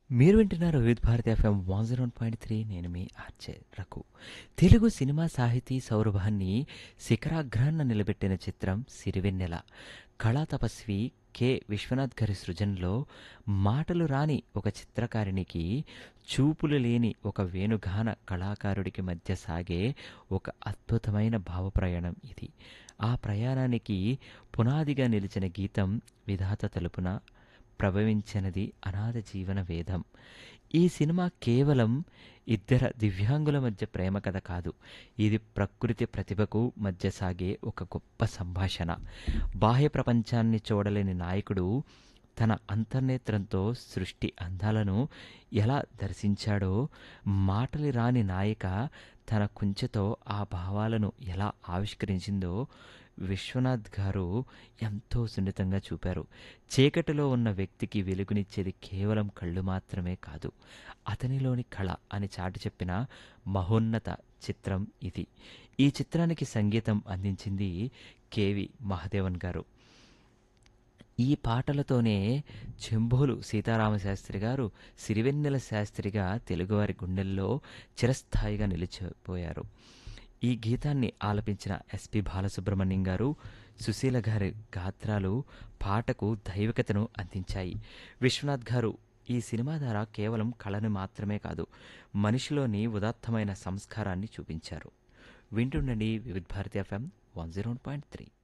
మీరు వింటున్నారు Vividh Bharati FM one zero point three నేను మీ ఆర్చే రఘు తెలుగు సినిమా సాహితీ సౌరభాన్ని శిఖరాగ్రాన్న నిలబెట్టిన చిత్రం సిరివెన్నెల కళా తపస్వి కె విశ్వనాథ్ గారి సృజనలో మాటలు రాని ఒక చిత్రకారిణికి చూపులు లేని ఒక వేణుగాన కళాకారుడికి మధ్య సాగే ఒక అద్భుతమైన భావప్రయాణం ఇది ఆ ప్రయాణానికి పునాదిగా నిలిచిన గీతం విధాత తలుపున ప్రభవించినది అనాథ జీవన వేదం ఈ సినిమా కేవలం ఇద్దర దివ్యాంగుల మధ్య ప్రేమ కథ కాదు ఇది ప్రకృతి ప్రతిభకు మధ్య సాగే ఒక గొప్ప సంభాషణ బాహ్య ప్రపంచాన్ని చూడలేని నాయకుడు తన అంతర్నేత్రంతో సృష్టి అందాలను ఎలా దర్శించాడో మాటలు రాని నాయిక తన కుంచెతో ఆ భావాలను ఎలా ఆవిష్కరించిందో విశ్వనాథ్ గారు ఎంతో సున్నితంగా చూపారు చీకటిలో ఉన్న వ్యక్తికి వెలుగునిచ్చేది కేవలం కళ్ళు మాత్రమే కాదు అతనిలోని కళ అని చాటి చెప్పిన మహోన్నత చిత్రం ఇది ఈ చిత్రానికి సంగీతం అందించింది కేవి మహాదేవన్ గారు ఈ పాటలతోనే చెంబోలు సీతారామశాస్త్రి గారు సిరివెన్నెల శాస్త్రిగా తెలుగువారి గుండెల్లో చిరస్థాయిగా నిలిచిపోయారు ఈ గీతాన్ని ఆలపించిన ఎస్పి బాలసుబ్రహ్మణ్యం గారు సుశీల గారి గాత్రాలు పాటకు దైవికతను అందించాయి విశ్వనాథ్ గారు ఈ సినిమా ద్వారా కేవలం కళను మాత్రమే కాదు మనిషిలోని ఉదాత్తమైన సంస్కారాన్ని చూపించారు వింటుండండి Vividh Bharati FM one zero point three